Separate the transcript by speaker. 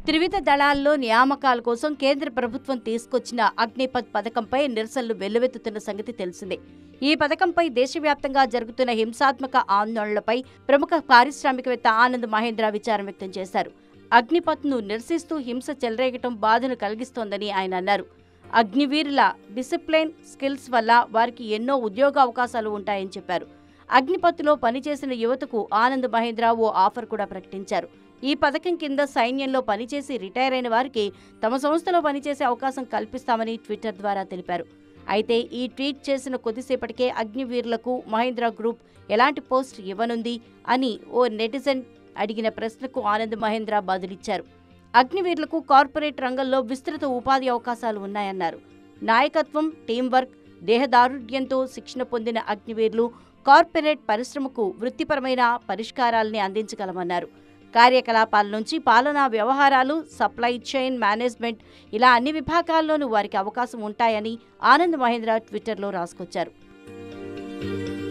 Speaker 1: త్రివిధ దళాల్లో నియామకాల కోసం కేంద్ర ప్రభుత్వం తీసుకొచ్చిన అగ్నిపథ్ పథకంపై నిరసనలు వెల్లువెత్తుతున్న సంగతి తెలిసిందే ఈ పథకంపై దేశవ్యాప్తంగా జరుగుతున్న హింసాత్మక ఆందోళనలపై ప్రముఖ పారిశ్రామికవేత్త ఆనంద్ మహేంద్ర విచారం వ్యక్తం చేశారు అగ్నిపథ్ను నిరసిస్తూ హింస చెలరేగటం బాధను కలిగిస్తోందని ఆయన అన్నారు అగ్నివీరుల డిసిప్లిన్ స్కిల్స్ వల్ల వారికి ఎన్నో ఉద్యోగ అవకాశాలు ఉంటాయని చెప్పారు అగ్నిపత్తులో పనిచేసిన యువతకు ఆనంద్ మహేంద్ర ఓ ఆఫర్ కూడా ప్రకటించారు ఈ పథకం కింద సైన్యంలో పనిచేసి రిటైర్ అయిన వారికి తమ సంస్థలో పనిచేసే అవకాశం కల్పిస్తామని ట్విట్టర్ ద్వారా తెలిపారు అయితే ఈ ట్వీట్ చేసిన కొద్దిసేపటికే అగ్నివీరులకు మహేంద్ర గ్రూప్ ఎలాంటి పోస్ట్ ఇవ్వనుంది అని ఓ నెటిజన్ అడిగిన ప్రశ్నకు ఆనంద్ మహేంద్ర బదులిచ్చారు అగ్నివీరులకు కార్పొరేట్ రంగంలో విస్తృత ఉపాధి అవకాశాలు ఉన్నాయన్నారు నాయకత్వం టీం వర్క్ దేహదారుఢ్యంతో శిక్షణ పొందిన అగ్నివీరులు కార్పొరేట్ పరిశ్రమకు వృత్తిపరమైన పరిష్కారాల్ని అందించగలమన్నారు కార్యకలాపాల నుంచి పాలనా వ్యవహారాలు సప్లై చైన్ మేనేజ్మెంట్ ఇలా అన్ని విభాగాల్లోనూ వారికి అవకాశం ఉంటాయని ఆనంద్ మహేంద్ర ట్విట్టర్లో రాసుకొచ్చారు